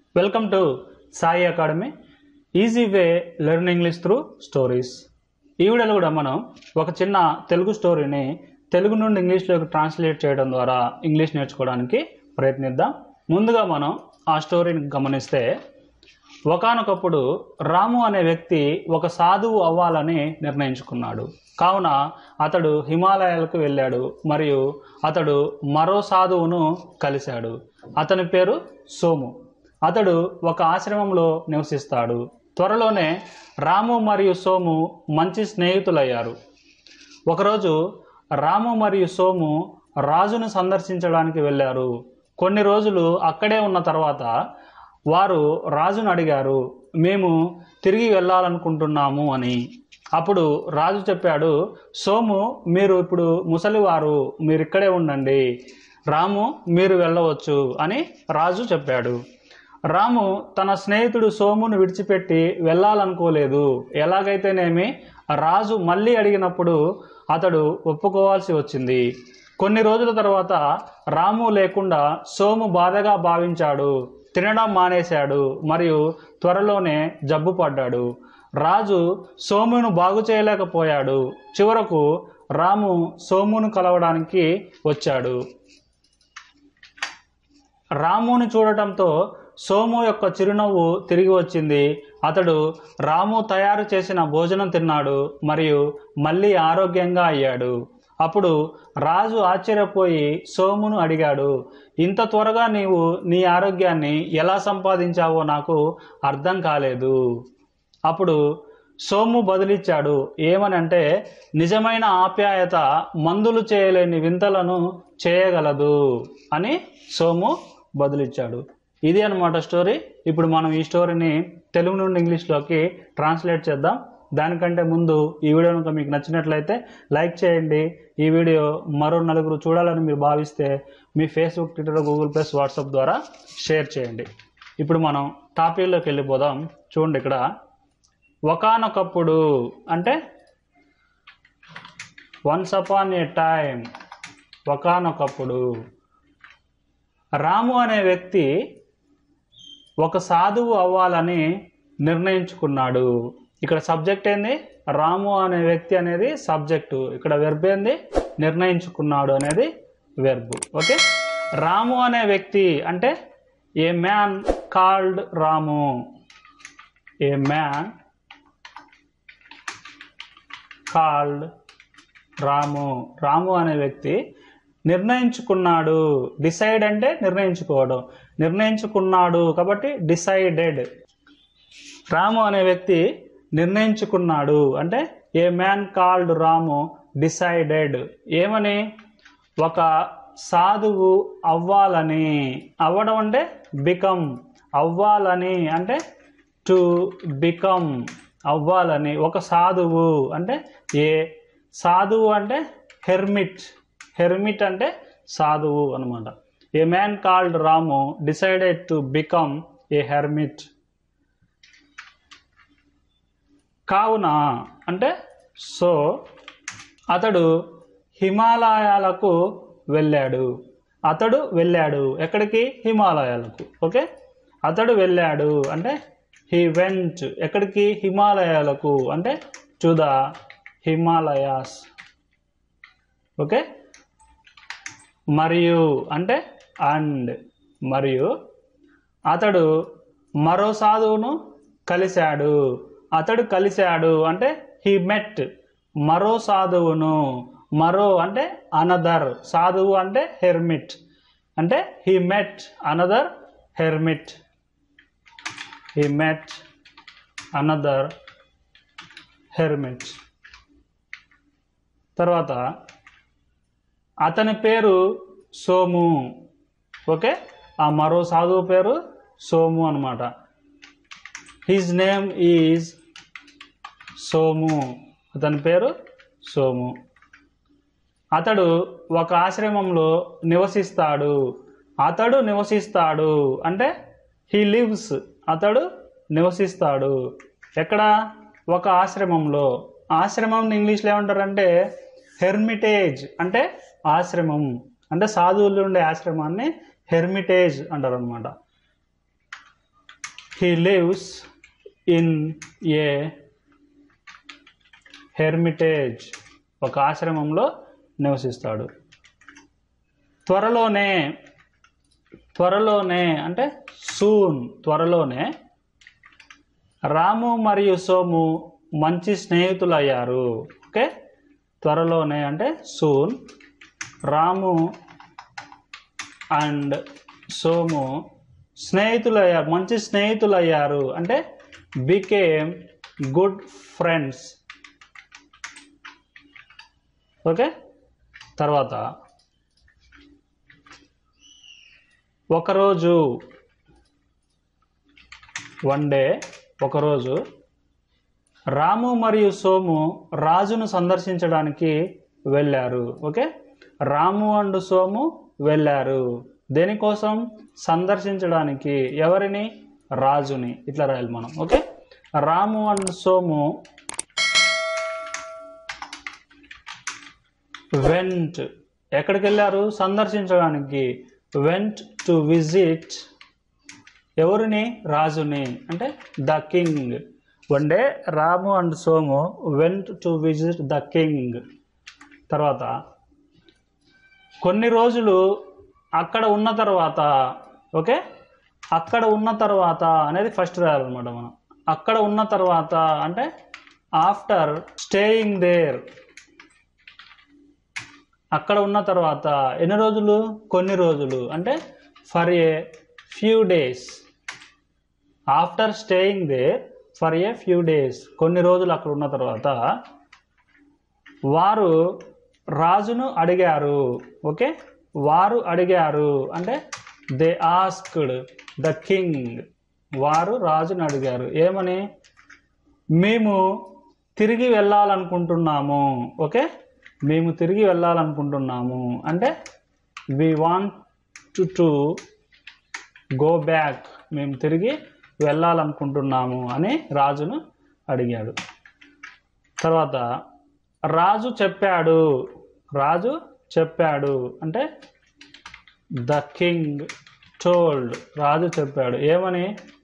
welcome to Sai academy easy way learn English through stories ఈ వీడియోలో కూడా మనం ఒక చిన్న తెలుగు స్టోరీని తెలుగు నుండి ఇంగ్లీష్లోకి ట్రాన్స్లేట్ చేయడం ద్వారా ఇంగ్లీష్ నేర్చుకోవడానికి ప్రయత్నిద్దాం ముందుగా మనం ఆ స్టోరీని గమనిస్తే ఒకానొకప్పుడు రాము అనే వ్యక్తి ఒక సాధువు అవ్వాలని నిర్ణయించుకున్నాడు కావున అతడు హిమాలయాలకు వెళ్ళాడు మరియు అతడు మరో సాధువును కలిశాడు అతని పేరు సోము అతడు ఒక ఆశ్రమంలో నివసిస్తాడు త్వరలోనే రాము మరియు సోము మంచి స్నేహితులయ్యారు ఒకరోజు రాము మరియు సోము రాజును సందర్శించడానికి వెళ్ళారు కొన్ని రోజులు అక్కడే ఉన్న తర్వాత వారు రాజును అడిగారు మేము తిరిగి వెళ్ళాలనుకుంటున్నాము అని అప్పుడు రాజు చెప్పాడు సోము మీరు ఇప్పుడు ముసలివారు మీరు ఇక్కడే ఉండండి రాము మీరు వెళ్ళవచ్చు అని రాజు చెప్పాడు రాము తన స్నేహితుడు సోమును విడిచిపెట్టి వెళ్ళాలనుకోలేదు ఎలాగైతేనేమి రాజు మళ్ళీ అడిగినప్పుడు అతడు ఒప్పుకోవాల్సి వచ్చింది కొన్ని రోజుల తర్వాత రాము లేకుండా సోము బాధగా భావించాడు తినడం మానేశాడు మరియు త్వరలోనే జబ్బు పడ్డాడు రాజు సోమును బాగు చేయలేకపోయాడు చివరకు రాము సోమును కలవడానికి వచ్చాడు రాముని చూడటంతో సోము యొక్క చిరునవ్వు తిరిగి వచ్చింది అతడు రాము తయారు చేసిన భోజనం తిన్నాడు మరియు మళ్ళీ ఆరోగ్యంగా అయ్యాడు అప్పుడు రాజు ఆశ్చర్యపోయి సోమును అడిగాడు ఇంత త్వరగా నీవు నీ ఆరోగ్యాన్ని ఎలా సంపాదించావో నాకు అర్థం కాలేదు అప్పుడు సోము బదులిచ్చాడు ఏమనంటే నిజమైన ఆప్యాయత మందులు చేయలేని వింతలను చేయగలదు అని సోము బదులిచ్చాడు ఇది అనమాట స్టోరీ ఇప్పుడు మనం ఈ స్టోరీని తెలుగు నుండి ఇంగ్లీష్లోకి ట్రాన్స్లేట్ చేద్దాం దానికంటే ముందు ఈ వీడియో కనుక మీకు నచ్చినట్లయితే లైక్ చేయండి ఈ వీడియో మరో నలుగురు చూడాలని మీరు భావిస్తే మీ Facebook Twitter Google plus WhatsApp ద్వారా షేర్ చేయండి ఇప్పుడు మనం టాపిక్లోకి వెళ్ళిపోదాం చూడండి ఇక్కడ ఒకనొకప్పుడు అంటే వన్స్ అపాన్ ఏ టైం ఒకనొకప్పుడు రాము అనే వ్యక్తి ఒక సాధువు అవ్వాలని నిర్ణయించుకున్నాడు ఇక్కడ సబ్జెక్ట్ ఏంది రాము అనే వ్యక్తి అనేది సబ్జెక్టు ఇక్కడ వెర్బ్ ఏంది నిర్ణయించుకున్నాడు అనేది వెర్బు ఓకే రాము అనే వ్యక్తి అంటే a man called Ramu a man called Ramu Ramu అనే వ్యక్తి నిర్ణయించుకున్నాడు డిసైడ్ అంటే నిర్ణయించుకోవడం నిర్ణయించుకున్నాడు కాబట్టి డిసైడెడ్ రాము అనే వ్యక్తి నిర్ణయించుకున్నాడు అంటే a man called Ramu decided ఏమని ఒక సాధువు అవ్వాలని అవ్వడం అంటే బికమ్ అవ్వాలని అంటే టు బికమ్ అవ్వాలని ఒక సాధువు అంటే ఏ సాధువు అంటే హెర్మిట్ హెర్మిట్ అంటే సాధువు అనమాట a man called Ramu decided to become a hermit కావున అంటే సో అతడు హిమాలయాలకు వెళ్ళాడు అతడు వెళ్ళాడు ఎక్కడికి హిమాలయాలకు ఓకే అతడు వెళ్ళాడు అంటే హీ వెంట్ ఎక్కడికి హిమాలయాలకు అంటే టు ద హిమాలయాస్ ఓకే మరియు అంటే అండ్ మరియు అతడు మరో సాధువును కలిశాడు అతడు కలిశాడు అంటే హీ మెట్ మరో సాధువును మరో అంటే అనదర్ సాధువు అంటే హెర్మిట్ అంటే he met another hermit he met another hermit తర్వాత అతని పేరు సోము ఓకే ఆ మరో సాధువు పేరు సోము అనమాట హిజ్ నేమ్ ఈజ్ సోము అతని పేరు సోము అతడు ఒక ఆశ్రమంలో నివసిస్తాడు అతడు నివసిస్తాడు అంటే హీ లివ్స్ అతడు నివసిస్తాడు ఎక్కడ ఒక ఆశ్రమంలో ఆశ్రమం ఇంగ్లీష్లో ఏమంటారంటే హెర్మిటేజ్ అంటే ఆశ్రమం అంటే సాధువులు ఉండే ఆశ్రమాన్ని హెర్మిటేజ్ అంటారు అనమాట he lives in a hermitage ఒక ఆశ్రమంలో నివసిస్తాడు త్వరలోనే త్వరలోనే అంటే సూన్ త్వరలోనే రాము మరియు సోము మంచి స్నేహితులయ్యారు ఓకే త్వరలోనే అంటే సూన్ రాము అండ్ సోము స్నేహితులయ్యారు మంచి స్నేహితులయ్యారు అంటే బికేమ్ గుడ్ ఫ్రెండ్స్ ఓకే తర్వాత ఒకరోజు వన్ డే ఒకరోజు రాము మరియు సోము రాజును సందర్శించడానికి వెళ్ళారు ఓకే రాము అండ్ సోము వెళ్ళారు దేనికోసం సందర్శించడానికి ఎవరిని రాజుని ఇట్లా రాయాలి మనం okay Ramu and Somu went ఎక్కడికి వెళ్ళారు సందర్శించడానికి వెంట్ టు విజిట్ ఎవరిని రాజుని అంటే the king one day Ramu and Somu went to visit the king తర్వాత కొన్ని రోజులు అక్కడ ఉన్న తర్వాత ఓకే అక్కడ ఉన్న తర్వాత అనేది ఫస్ట్ రాయాలన్నమాట మనం అక్కడ ఉన్న తర్వాత అంటే ఆఫ్టర్ స్టేయింగ్ దేర్ అక్కడ ఉన్న తర్వాత ఎన్ని రోజులు కొన్ని రోజులు అంటే for a few days after staying there for a few days కొన్ని రోజులు అక్కడ ఉన్న తర్వాత వారు రాజును అడిగారు ఓకే వారు అడిగారు అంటే దే ఆస్క్డ్ ద కింగ్ వారు రాజును అడిగారు ఏమని మేము తిరిగి వెళ్ళాలనుకుంటున్నాము ఓకే మేము తిరిగి వెళ్ళాలనుకుంటున్నాము అంటే we want to to go back మేము తిరిగి వెళ్ళాలనుకుంటున్నాము అని రాజును అడిగాడు తర్వాత రాజు చెప్పాడు రాజు చెప్పాడు అంటే ద కింగ్ టోల్డ్ రాజు చెప్పాడు ఏమని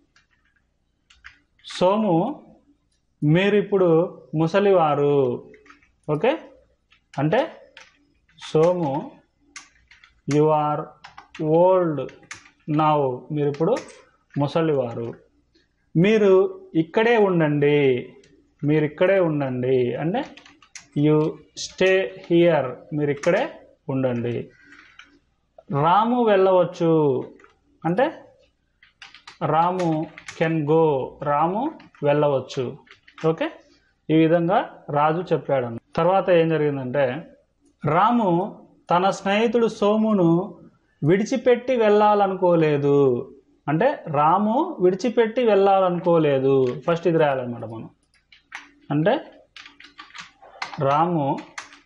సోము మీరు ఇప్పుడు ముసలివారు ఓకే అంటే Somu you are old now మీరు ఇప్పుడు ముసలివారు మీరు ఇక్కడే ఉండండి మీరు ఇక్కడే ఉండండి అంటే యు స్టే హియర్ మీరు ఇక్కడే ఉండండి రాము వెళ్ళవచ్చు అంటే రాము కెన్ గో రాము వెళ్ళవచ్చు ఓకే ఈ విధంగా రాజు చెప్పాడు తర్వాత ఏం జరిగిందంటే రాము తన స్నేహితుడు సోమును విడిచిపెట్టి వెళ్ళాలనుకోలేదు అంటే రాము విడిచిపెట్టి వెళ్ళాలనుకోలేదు ఫస్ట్ ఇది రాయాలన్నమాట మనం అంటే రాము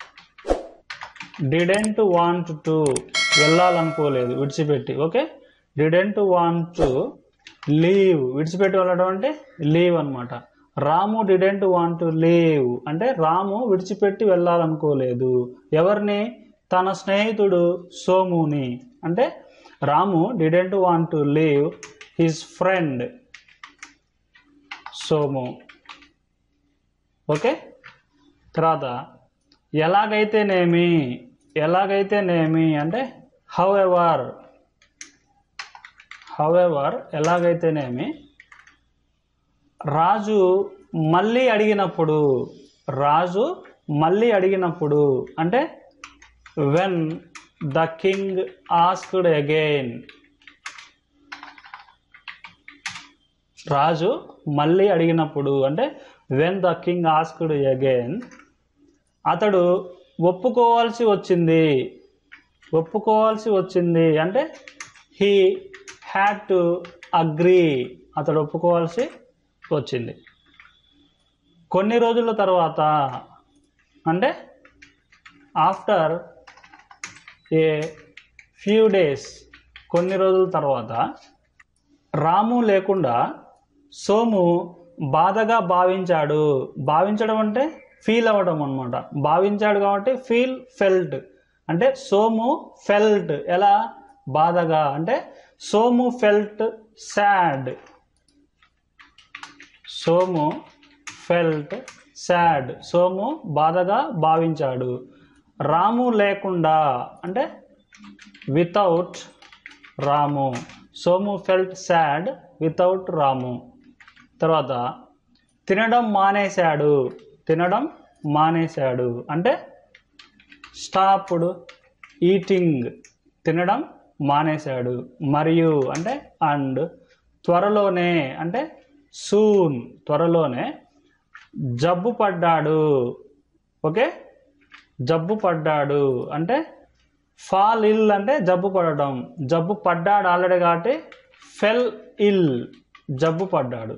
డిడెంట్ వాంట్ టు వెళ్ళాలనుకోలేదు విడిచిపెట్టి okay didn't want to leave విడిచిపెట్టి వెళ్ళడం అంటే లీవ్ అన్నమాట Ramu didn't want to leave అంటే రాము విడిచిపెట్టి వెళ్ళాలనుకోలేదు ఎవరిని తన స్నేహితుడు సోముని అంటే Ramu didn't want to leave his friend Somu okay తర్వాత ఎలాగైతేనేమి ఎలాగైతేనేమి అంటే హౌ ఎవర్ హౌ ఎవర్ ఎలాగైతేనేమి రాజు మళ్ళీ అడిగినప్పుడు రాజు మళ్ళీ అడిగినప్పుడు అంటే when the king asked again రాజు మళ్ళీ అడిగినప్పుడు అంటే when the king asked again అతడు ఒప్పుకోవాల్సి వచ్చింది ఒప్పుకోవాల్సి వచ్చింది అంటే హీ హ్యాడ్ టు అగ్రీ అతడు ఒప్పుకోవాల్సి వచ్చింది కొన్ని రోజుల తర్వాత అంటే ఆఫ్టర్ ఏ ఫ్యూ డేస్ కొన్ని రోజుల తర్వాత రాము లేకుండా సోము బాధగా భావించాడు భావించడం అంటే ఫీల్ అవ్వడం అనమాట భావించాడు కాబట్టి ఫీల్ ఫెల్ట్ అంటే సోము ఫెల్ట్ ఎలా బాధగా అంటే Somu felt sad Somu felt sad Somu బాధగా భావించాడు రాము లేకుండా అంటే without Ramu Somu felt sad without Ramu తర్వాత తినడం మానేశాడు తినడం మానేశాడు అంటే స్టాప్డ్ ఈటింగ్ తినడం మానేశాడు మరియు అంటే అండ్ త్వరలోనే అంటే సూన్ త్వరలోనే జబ్బు పడ్డాడు ఓకే జబ్బు పడ్డాడు అంటే ఫాల్ ఇల్ అంటే జబ్బు పడడం జబ్బు పడ్డాడు ఆల్రెడీ కాబట్టి ఫెల్ ఇల్ జబ్బు పడ్డాడు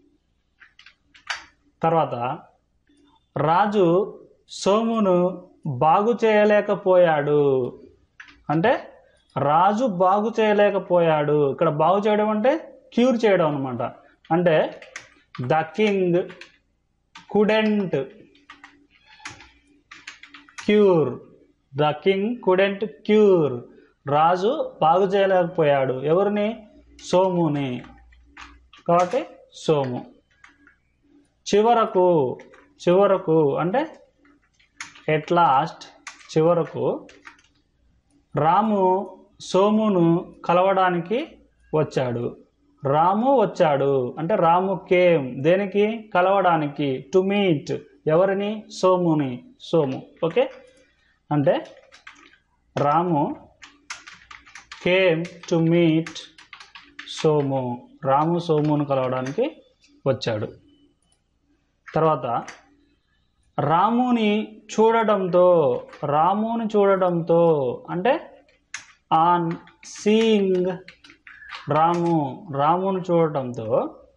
తర్వాత రాజు సోమును బాగు చేయలేకపోయాడు అంటే రాజు బాగు చేయలేకపోయాడు ఇక్కడ బాగు చేయడం అంటే క్యూర్ చేయడం అనమాట అంటే the king couldn't cure the king couldn't cure రాజు బాగు చేయలేకపోయాడు ఎవరిని సోముని కాబట్టి సోము చివరకు చివరకు అంటే ఎట్ లాస్ట్ చివరకు రాము సోమును కలవడానికి వచ్చాడు రాము వచ్చాడు అంటే రాము కేమ్ దేనికి కలవడానికి టు మీట్ ఎవరిని సోముని సోము ఓకే అంటే Ramu came to meet Somu Ramu సోమును కలవడానికి వచ్చాడు తర్వాత రాముని చూడడంతో రాముని చూడడంతో అంటే ఆన్ సీయింగ్ రాము రాముని చూడటంతో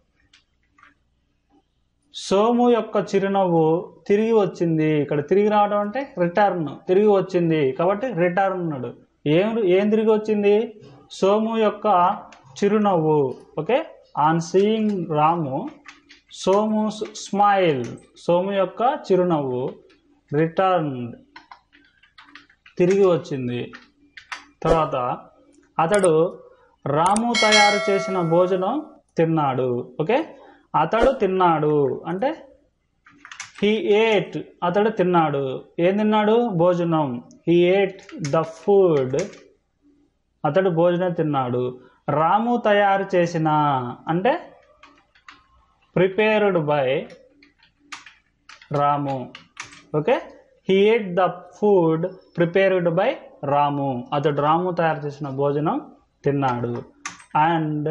సోము యొక్క చిరునవ్వు తిరిగి వచ్చింది ఇక్కడ తిరిగి రావడం అంటే రిటర్న్ తిరిగి వచ్చింది కాబట్టి రిటర్న్ అన్నాడు ఏం ఏం తిరిగి వచ్చింది సోము యొక్క చిరునవ్వు okay on seeing Ramu Somu smile Somu యొక్క చిరునవ్వు రిటర్న్ తిరిగి వచ్చింది తర్వాత అతడు రాము తయారు చేసిన భోజనం తిన్నాడు ఓకే అతడు తిన్నాడు అంటే హీ ఏట్ అతడు తిన్నాడు ఏం తిన్నాడు భోజనం హీ ఏట్ ద ఫుడ్ అతడు భోజనం తిన్నాడు రాము తయారు చేసిన అంటే prepared by Ramu okay he ate the food prepared by Ramu అతడు రాము తయారు చేసిన భోజనం తిన్నాడు అండ్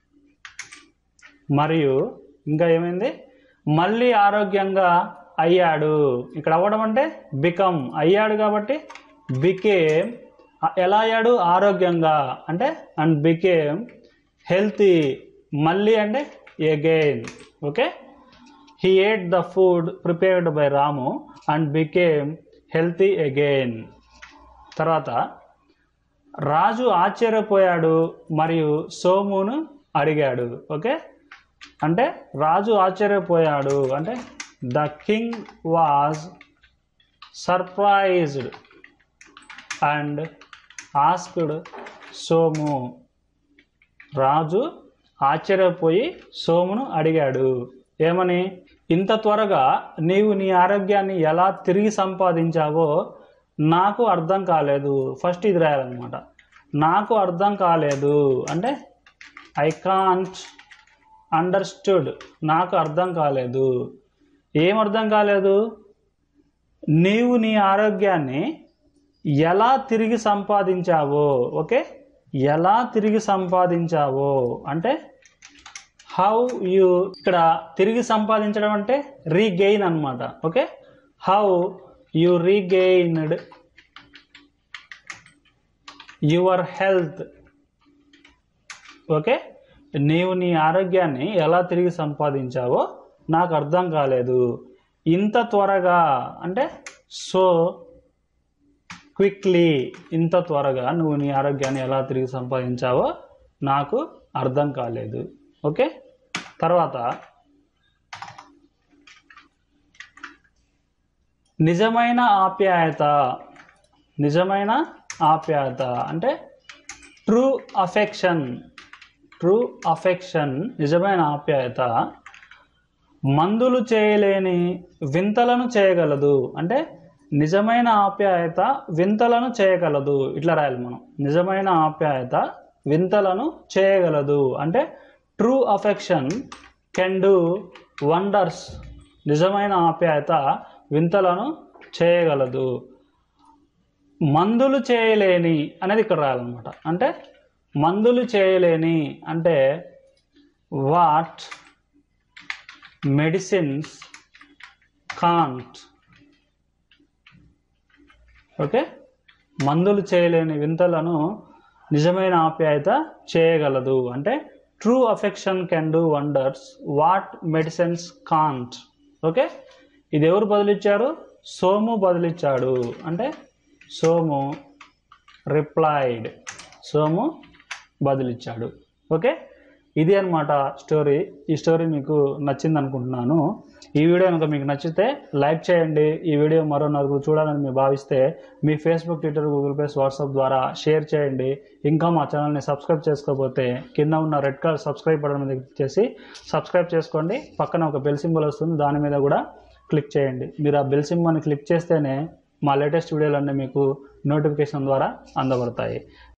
మరియు ఇంకా ఏమైంది మళ్ళీ ఆరోగ్యంగా అయ్యాడు ఇక్కడ అవ్వడం అంటే బికమ్ అయ్యాడు కాబట్టి బికేమ్ ఎలా అయ్యాడు ఆరోగ్యంగా అంటే అండ్ బికేమ్ హెల్తీ మళ్ళీ అంటే again okay he ate the food prepared by Ramu and became healthy again తర్వాత రాజు ఆశ్చర్యపోయాడు మరియు సోమును అడిగాడు ఓకే అంటే రాజు ఆశ్చర్యపోయాడు అంటే the king was surprised and asked Somu రాజు ఆశ్చర్యపోయి సోమును అడిగాడు ఏమని ఇంత త్వరగా నీవు నీ ఆరోగ్యాన్ని ఎలా తిరిగి సంపాదించావో నాకు అర్థం కాలేదు ఫస్ట్ ఇది రాయాలన్నమాట నాకు అర్థం కాలేదు అంటే ఐ కాంట్ అండర్స్టూడ్ నాకు అర్థం కాలేదు ఏం అర్థం కాలేదు నీవు నీ ఆరోగ్యాన్ని ఎలా తిరిగి సంపాదించావో ఓకే ఎలా తిరిగి సంపాదించావో అంటే హౌ యు ఇక్కడ తిరిగి సంపాదించడం అంటే రీగెయిన్ అన్నమాట okay how you regained your health okay నీవు నీ ఆరోగ్యాన్ని ఎలా తిరిగి సంపాదించావో నాకు అర్థం కాలేదు ఇంత త్వరగా అంటే సో క్విక్లీ ఇంత త్వరగా నువ్వు నీ ఆరోగ్యాన్ని ఎలా తిరిగి సంపాదించావో నాకు అర్థం కాలేదు ఓకే తర్వాత నిజమైన ఆప్యాయత నిజమైన ఆప్యాయత అంటే ట్రూ అఫెక్షన్ ట్రూ అఫెక్షన్ నిజమైన ఆప్యాయత మందులు చేయలేని వింతలను చేయగలదు అంటే నిజమైన ఆప్యాయత వింతలను చేయగలదు ఇట్లా రాయాలి మనం నిజమైన ఆప్యాయత వింతలను చేయగలదు అంటే true affection can do wonders నిజమైన ఆప్యాయత వింతలను చేయగలదు మందులు చేయలేని అనేది ఇక్కడ రాయాలన్నమాట అంటే మందులు చేయలేని అంటే వాట్ మెడిసిన్స్ కాంట్ ఓకే మందులు చేయలేని వింతలను నిజమైన ఆప్యాయత చేయగలదు అంటే true affection can do wonders what medicines can't okay ఇది ఎవరు బదిలిచ్చారు సోము బదిలిచ్చాడు అంటే సోము రిప్లైడ్ సోము బదిలిచ్చాడు ఓకే ఇది అన్నమాట స్టోరీ ఈ స్టోరీ మీకు నచ్చింది అనుకుంటున్నాను ఈ వీడియో కనుక మీకు నచ్చితే లైక్ చేయండి ఈ వీడియో మరో నలుగురు చూడాలని మీరు భావిస్తే మీ Facebook Twitter Google plus WhatsApp ద్వారా షేర్ చేయండి ఇంకా మా ఛానల్ని సబ్స్క్రైబ్ చేసుకోకపోతే కింద ఉన్న రెడ్ కలర్ సబ్స్క్రైబ్ బటన్ మీద క్లిక్ చేసి సబ్స్క్రైబ్ చేసుకోండి పక్కన ఒక బెల్ సింబల్ వస్తుంది దాని మీద కూడా క్లిక్ చేయండి మీరు ఆ బెల్ సింబల్ని క్లిక్ చేస్తేనే మా లేటెస్ట్ వీడియోలన్నీ మీకు నోటిఫికేషన్ ద్వారా అందబడతాయి